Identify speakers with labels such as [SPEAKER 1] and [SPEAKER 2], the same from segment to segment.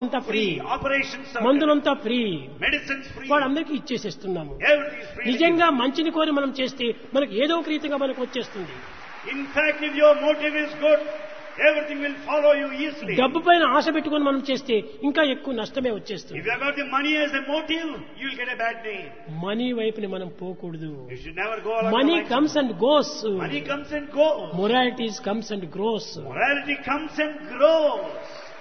[SPEAKER 1] అంతా free
[SPEAKER 2] free. Operations are
[SPEAKER 1] మందులంతా free
[SPEAKER 2] medicines free.
[SPEAKER 1] వాళ్ళందరికీ ఇచ్చేసేస్తున్నాము
[SPEAKER 2] Everything is free.
[SPEAKER 1] నిజంగా మంచిని కోరి మనం చేస్తే మనకు ఏదో ఒక రీతిగా మనకు వచ్చేస్తుంది
[SPEAKER 2] In fact, if your motive is good, everything will follow you easily.
[SPEAKER 1] డబ్బు పైన ఆశ పెట్టుకొని మనం చేస్తే ఇంకా ఎక్కువ నష్టమే వచ్చేస్తుంది
[SPEAKER 2] If you have got the money as a motive, you will get a bad name.
[SPEAKER 1] Money వైపుని మనం పోకూడదు
[SPEAKER 2] You should never go along
[SPEAKER 1] money
[SPEAKER 2] the lines
[SPEAKER 1] comes and goes
[SPEAKER 2] of- Money comes and goes.
[SPEAKER 1] Moralities comes and grows
[SPEAKER 2] Morality comes and grows.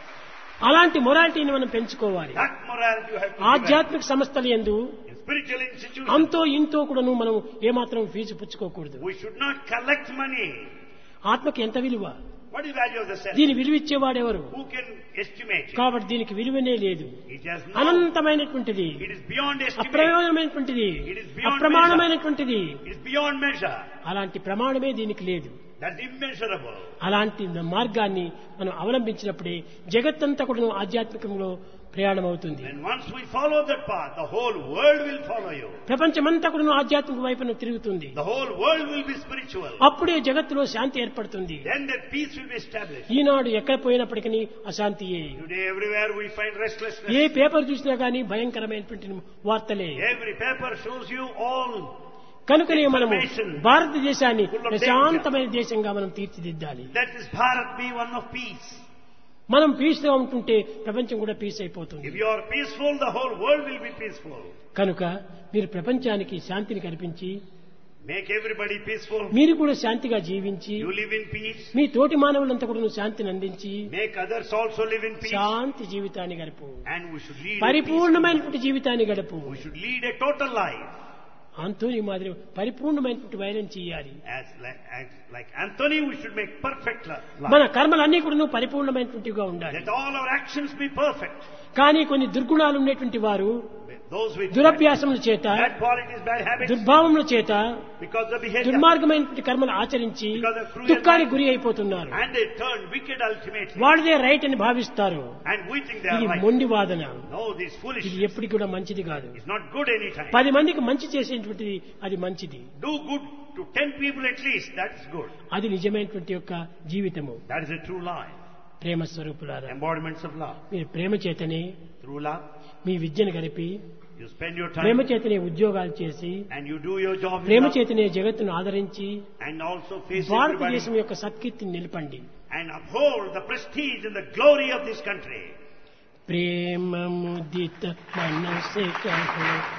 [SPEAKER 1] అలాంటి మొరాలిటీని మనం పెంచుకోవాలి
[SPEAKER 2] That morality you have to develop.
[SPEAKER 1] ఆధ్యాత్మిక సంస్థలు ఎందు
[SPEAKER 2] In spiritual institutions,
[SPEAKER 1] అంతో ఇంతో కూడాను మనం ఏమాత్రం ఫీజు పుచ్చుకోకూడదు
[SPEAKER 2] we should not collect money.
[SPEAKER 1] ఆత్మకి ఎంత విలువ
[SPEAKER 2] What is value of the self?
[SPEAKER 1] దీని విలువ ఇచ్చేవాడెవరు
[SPEAKER 2] Who can estimate it?
[SPEAKER 1] కాబట్టి దీనికి విలువనే లేదు
[SPEAKER 2] It has no.
[SPEAKER 1] అనంతమైనటువంటిది
[SPEAKER 2] It is beyond estimate.
[SPEAKER 1] అప్రయోజనమైనటువంటిది
[SPEAKER 2] It is beyond
[SPEAKER 1] అప్రమాణమైనటువంటిది
[SPEAKER 2] It is beyond measure.
[SPEAKER 1] అలాంటి ప్రమాణమే దీనికి లేదు
[SPEAKER 2] That's immeasurable.
[SPEAKER 1] అలాంటి మార్గాన్ని మనం అవలంబించినప్పుడే జగత్తంతా కూడా ఆధ్యాత్మికంలో ప్రయాణం అవుతుంది
[SPEAKER 2] And once we follow that path, the whole world will follow you.
[SPEAKER 1] ప్రపంచమంతా కూడా ఆధ్యాత్మిక వైపున తిరుగుతుంది
[SPEAKER 2] The whole world will be spiritual.
[SPEAKER 1] అప్పుడే జగత్తులో శాంతి ఏర్పడుతుంది
[SPEAKER 2] Then that peace will be established.
[SPEAKER 1] ఈనాడు ఎక్కడ పోయినప్పటికీ అశాంతియే
[SPEAKER 2] Today, everywhere we find restlessness.
[SPEAKER 1] ఏ పేపర్ చూసినా గానీ భయంకరమైనటువంటి వార్తలే
[SPEAKER 2] Every paper shows you all.
[SPEAKER 1] కనుకనే మనము
[SPEAKER 2] Information.
[SPEAKER 1] భారతదేశాన్ని
[SPEAKER 2] Full of
[SPEAKER 1] ప్రశాంతమైన దేశంగా మనం తీర్చిదిద్దాలి
[SPEAKER 2] Let this Bharat be one of peace.
[SPEAKER 1] మనం పీస్ గా ఉంటుంటే ప్రపంచం కూడా పీస్ అయిపోతుంది
[SPEAKER 2] If you are peaceful, the whole world will be peaceful.
[SPEAKER 1] కనుక మీరు ప్రపంచానికి శాంతిని కల్పించి
[SPEAKER 2] Make everybody peaceful.
[SPEAKER 1] మీరు కూడా శాంతిగా జీవించి
[SPEAKER 2] You live in peace.
[SPEAKER 1] మీ తోటి మానవులంతా కూడా శాంతిని అందించి
[SPEAKER 2] Make others also live in peace.
[SPEAKER 1] శాంతి జీవితాన్ని గడుపు
[SPEAKER 2] And we should lead a peaceful
[SPEAKER 1] పరిపూర్ణమైనటువంటి జీవితాన్ని గడుపు
[SPEAKER 2] We should lead a total life.
[SPEAKER 1] అంతోని మాదిరి పరిపూర్ణమైనటువంటి వైరం చేయాలి
[SPEAKER 2] As like, as like Anthony, we should make perfect li-
[SPEAKER 1] మన
[SPEAKER 2] life.
[SPEAKER 1] కర్మలన్నీ కూడా పరిపూర్ణమైనటువంటివిగా ఉండాలి
[SPEAKER 2] Let all our actions be perfect.
[SPEAKER 1] కానీ కొన్ని దుర్గుణాలు ఉన్నటువంటి వారు
[SPEAKER 2] Those with
[SPEAKER 1] దురభ్యాసముల చేత
[SPEAKER 2] bad qualities, bad habits,
[SPEAKER 1] దుర్భావముల చేత
[SPEAKER 2] because of behavior,
[SPEAKER 1] దుర్మార్గమైనటువంటి కర్మలు ఆచరించి
[SPEAKER 2] Because of cruel
[SPEAKER 1] దుఃఖానికి గురి అయిపోతున్నారు
[SPEAKER 2] and they turn wicked ultimately.
[SPEAKER 1] వాళ్ళదే రైట్ అని భావిస్తారు
[SPEAKER 2] And we think they are
[SPEAKER 1] ఇది
[SPEAKER 2] right.
[SPEAKER 1] మొండి వాదన
[SPEAKER 2] No, this
[SPEAKER 1] ఇది
[SPEAKER 2] foolishness
[SPEAKER 1] ఎప్పటికి కూడా మంచిది కాదు
[SPEAKER 2] is not good anytime.
[SPEAKER 1] పది మందికి మంచి చేసేటువంటిది అది మంచిది
[SPEAKER 2] Do good to ten people at least, that's good.
[SPEAKER 1] అది నిజమైనటువంటి యొక్క జీవితము
[SPEAKER 2] That is a true life.
[SPEAKER 1] ప్రేమ స్వరూపులారా
[SPEAKER 2] Embodiments of love.
[SPEAKER 1] మీరు ప్రేమ చేతనే
[SPEAKER 2] Through love,
[SPEAKER 1] మీ విద్యను గడిపి
[SPEAKER 2] you spend your
[SPEAKER 1] Prema
[SPEAKER 2] time
[SPEAKER 1] చేతనే ఉద్యోగాలు చేసి
[SPEAKER 2] and you do your job in
[SPEAKER 1] Prema
[SPEAKER 2] love
[SPEAKER 1] చేతనే జగత్తును ఆదరించి
[SPEAKER 2] and also face everybody
[SPEAKER 1] భారతదేశం యొక్క సత్కీర్తిని నిలపండి
[SPEAKER 2] and uphold the prestige and the glory of this country.
[SPEAKER 1] ప్రేమ ముదిత మనసే కహో